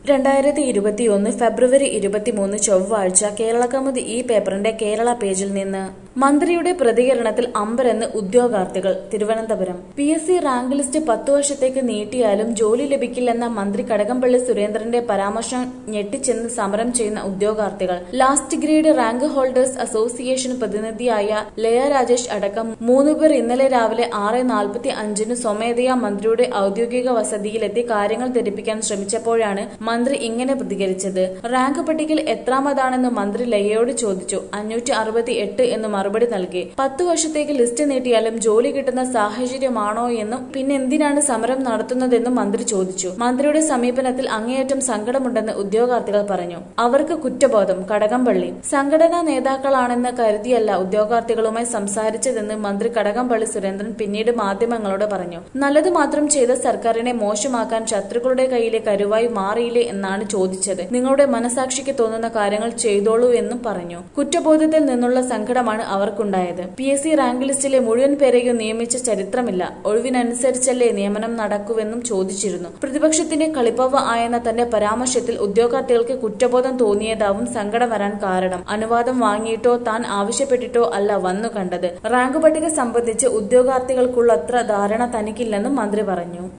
രണ്ടായിരത്തി ഇരുപത്തിയൊന്ന് ഫെബ്രുവരി ഇരുപത്തിമൂന്ന് ചൊവ്വാഴ്ച കേരളകൗമുദി ഈ പേപ്പറിന്റെ കേരള പേജിൽ നിന്ന് മന്ത്രിയുടെ പ്രതികരണത്തിൽ അമ്പരെന്ന് ഉദ്യോഗാർത്ഥികൾ Thiruvananthapuram P S C rank list പത്തു വർഷത്തേക്ക് നീട്ടിയാലും ജോലി ലഭിക്കില്ലെന്ന മന്ത്രി കടകംപള്ളി സുരേന്ദ്രന്റെ പരാമർശം ഞെട്ടിച്ചെന്ന് സമരം ചെയ്യുന്ന ഉദ്യോഗാർത്ഥികൾ last grade rank holders association പ്രതിനിധിയായ ലയ രാജേഷ് അടക്കം മൂന്നുപേർ ഇന്നലെ രാവിലെ ആറ് നാൽപ്പത്തി അഞ്ചിന് സ്വമേധയാ മന്ത്രിയുടെ ഔദ്യോഗിക വസതിയിലെത്തി കാര്യങ്ങൾ ധരിപ്പിക്കാൻ ശ്രമിച്ചപ്പോഴാണ് മന്ത്രി ഇങ്ങനെ പ്രതികരിച്ചത് റാങ്ക് പട്ടികയിൽ എത്രാമതാണെന്ന് മന്ത്രി ലയയോട് ചോദിച്ചു അഞ്ഞൂറ്റി അറുപത്തി എട്ട് എന്ന് മറുപടി നൽകി പത്തു വർഷത്തേക്ക് ലിസ്റ്റ് നീട്ടിയാലും ജോലി കിട്ടുന്ന സാഹചര്യമാണോ എന്നും പിന്നെ എന്തിനാണ് സമരം നടത്തുന്നതെന്നും മന്ത്രി ചോദിച്ചു മന്ത്രിയുടെ സമീപനത്തിൽ അങ്ങേയറ്റം സങ്കടമുണ്ടെന്ന് ഉദ്യോഗാർത്ഥികൾ പറഞ്ഞു അവർക്ക് കുറ്റബോധം കടകംപള്ളി സംഘടനാ നേതാക്കളാണെന്ന് കരുതിയല്ല ഉദ്യോഗാർത്ഥികളുമായി സംസാരിച്ചതെന്ന് മന്ത്രി കടകംപള്ളി സുരേന്ദ്രൻ പിന്നീട് മാധ്യമങ്ങളോട് പറഞ്ഞു നല്ലത് മാത്രം ചെയ്ത സർക്കാരിനെ മോശമാക്കാൻ ശത്രുക്കളുടെ കയ്യിലെ കരുവായി മാറിയില്ലേ എന്നാണ് ചോദിച്ചത് നിങ്ങളുടെ മനസാക്ഷിക്ക് തോന്നുന്ന കാര്യങ്ങൾ ചെയ്തോളൂ എന്നും പറഞ്ഞു കുറ്റബോധത്തിൽ നിന്നുള്ള സങ്കടമാണ് അവർക്കുണ്ടായത് പി എസ് സി റാങ്ക് ലിസ്റ്റിലെ മുഴുവൻ പേരെയും നിയമിച്ച ചരിത്രമില്ല ഒഴിവിനനുസരിച്ചല്ലേ നിയമനം നടക്കുവെന്നും ചോദിച്ചിരുന്നു പ്രതിപക്ഷത്തിന്റെ കളിപ്പവ ആയെന്ന തന്റെ പരാമർശത്തിൽ ഉദ്യോഗാർത്ഥികൾക്ക് കുറ്റബോധം തോന്നിയതാവും സങ്കടം വരാൻ കാരണം അനുവാദം വാങ്ങിയിട്ടോ താൻ ആവശ്യപ്പെട്ടിട്ടോ അല്ല വന്നു കണ്ടത് റാങ്ക് പട്ടിക സംബന്ധിച്ച് ഉദ്യോഗാർത്ഥികൾക്കുള്ളത്ര ധാരണ തനിക്കില്ലെന്നും മന്ത്രി പറഞ്ഞു